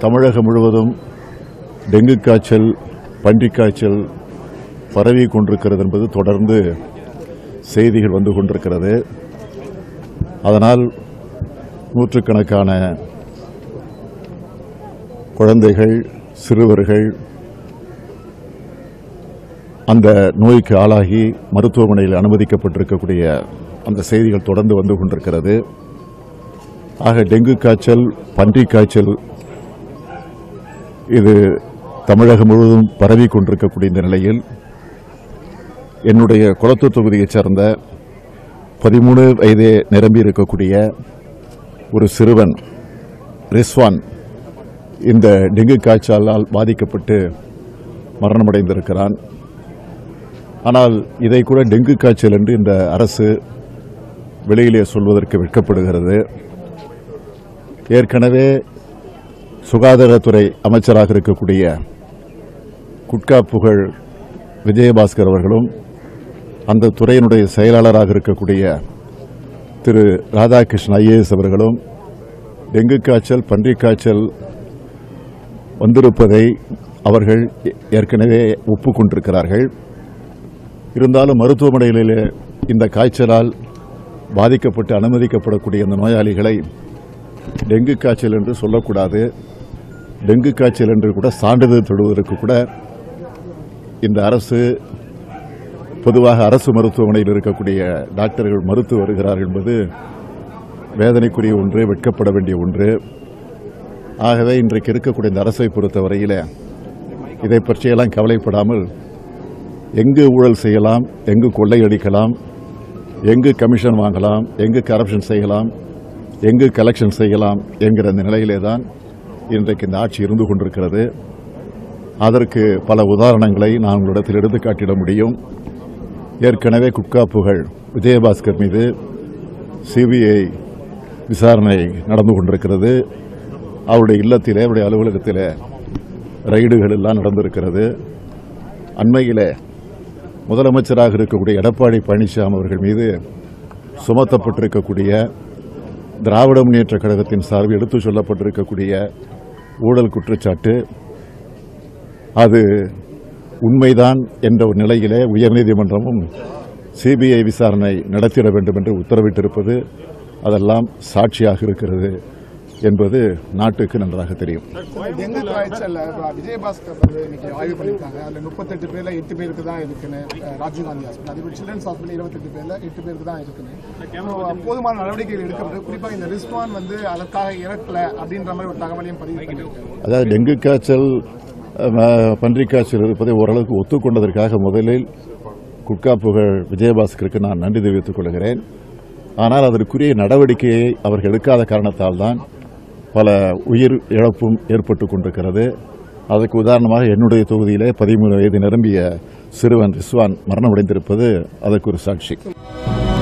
தமிழகம் முழுவதும் டெங்கு காய்ச்சல் பன்றிக் காய்ச்சல் பரவி கொண்டிருக்கிறது என்பது தொடர்ந்து செய்திகள் வந்து கொண்டிருக்கிறது அதனால் நூற்றுக்கணக்கான குழந்தைகள் சிறுவர்கள் அந்த நோய்க்கு ஆளாகி மருத்துவமனையில் அனுமதிக்கப்பட்டிருக்கக்கூடிய அந்த செய்திகள் தொடர்ந்து வந்து கொண்டிருக்கிறது ஆக டெங்கு காய்ச்சல் பன்றிக் காய்ச்சல் இது தமிழகம் முழுவதும் பரவி கொண்டிருக்கக்கூடிய இந்த நிலையில் என்னுடைய குளத்தூர் தொகுதியைச் சேர்ந்த பதிமூணு வயதே நிரம்பி இருக்கக்கூடிய ஒரு சிறுவன் ரிஸ்வான் இந்த டெங்கு காய்ச்சலால் பாதிக்கப்பட்டு மரணமடைந்திருக்கிறான் ஆனால் இதை கூட டெங்கு காய்ச்சல் என்று இந்த அரசு வெளியிலே சொல்வதற்கு வெட்கப்படுகிறது ஏற்கனவே சுகாதாரத்துறை அமைச்சராக இருக்கக்கூடிய குட்கா புகழ் விஜயபாஸ்கர் அவர்களும் அந்த துறையினுடைய செயலாளராக இருக்கக்கூடிய திரு ராதாகிருஷ்ணன் ஐஏஎஸ் அவர்களும் டெங்கு காய்ச்சல் பன்றிக் காய்ச்சல் வந்திருப்பதை அவர்கள் ஏற்கனவே ஒப்புக்கொண்டிருக்கிறார்கள் இருந்தாலும் மருத்துவமனைகளிலே இந்த காய்ச்சலால் பாதிக்கப்பட்டு அனுமதிக்கப்படக்கூடிய இந்த நோயாளிகளை டெங்கு காய்ச்சல் என்று சொல்லக்கூடாது டெங்கு காய்ச்சல் என்று கூட சான்றிதழ் தொடுவதற்கு கூட இந்த அரசு பொதுவாக அரசு மருத்துவமனையில் இருக்கக்கூடிய டாக்டர்கள் மறுத்து வருகிறார்கள் என்பது வேதனைக்குரிய ஒன்று வெட்கப்பட வேண்டிய ஒன்று ஆகவே இன்றைக்கு இருக்கக்கூடிய இந்த அரசை பொறுத்தவரையில் இதை பற்றியெல்லாம் கவலைப்படாமல் எங்கு ஊழல் செய்யலாம் எங்கு கொள்ளையடிக்கலாம் எங்கு கமிஷன் வாங்கலாம் எங்கு கரப்ஷன் செய்யலாம் எங்கு கலெக்ஷன் செய்யலாம் என்கிற அந்த நிலையிலே தான் இன்றைக்கு இந்த ஆட்சி இருந்து கொண்டிருக்கிறது அதற்கு பல உதாரணங்களை நான் உங்களிடத்தில் எடுத்து காட்டிட முடியும் ஏற்கனவே குட்கா புகழ் விஜயபாஸ்கர் மீது சிபிஐ விசாரணை நடந்து கொண்டிருக்கிறது அவருடைய இல்லத்திலே அவருடைய அலுவலகத்திலே ரைடுகள் எல்லாம் நடந்திருக்கிறது அண்மையிலே முதலமைச்சராக இருக்கக்கூடிய எடப்பாடி பழனிசாமி அவர்கள் மீது சுமத்தப்பட்டிருக்கக்கூடிய திராவிட முன்னேற்ற கழகத்தின் சார்பில் எடுத்துச் சொல்லப்பட்டிருக்கக்கூடிய ஊழல் குற்றச்சாட்டு அது உண்மைதான் என்ற ஒரு நிலையிலே உயர்நீதிமன்றமும் சிபிஐ விசாரணை நடத்திட வேண்டும் என்று உத்தரவிட்டிருப்பது அதெல்லாம் சாட்சியாக இருக்கிறது என்பது நாட்டுக்கு நன்றாக தெரியும் டெங்கு காய்ச்சல் விஜயபாஸ்கர் வந்து இன்னைக்கு ஆய்வு பண்ணியிருக்காங்க அதில் முப்பத்தெட்டு பேர்ல எட்டு பேருக்கு தான் இருக்குன்னு அஹ், ராஜீவ்காந்தி ஹாஸ்பிட்டல் அதே மாதிரி சில்ட்ரன்ஸ் ஹாஸ்பிட்டல் இருபத்தெட்டு பேர்ல எட்டு பேருக்கு தான் இருக்குன்னு So, போதுமான நடவடிக்கைகள் எடுக்கப்பட்டு குறிப்பாக இந்த ரிஸ்வான் வந்து அதற்காக இறக்கல அப்படின்ற மாதிரி ஒரு தகவலையும் பதிவு பண்ணியிருக்காங்க அதாவது டெங்கு காய்ச்சல் அஹ், பன்றிக் காய்ச்சல் இருப்பதை ஓரளவுக்கு ஒத்துக்கொண்டதற்காக முதலில் குட்கா புகழ் விஜயபாஸ்கருக்கு நான் நன்றி தெரிவித்துக் கொள்கிறேன் ஆனால் அதற்குரிய நடவடிக்கையை அவர்கள் எடுக்காத காரணத்தால் தான் பல உயிர் இழப்பும் ஏற்பட்டு கொண்டிருக்கிறது அதற்கு உதாரணமாக என்னுடைய தொகுதியிலே பதிமூணு வயது நிரம்பிய சிறுவன் ரிஸ்வான் மரணமடைந்திருப்பது அதற்கு ஒரு சாட்சி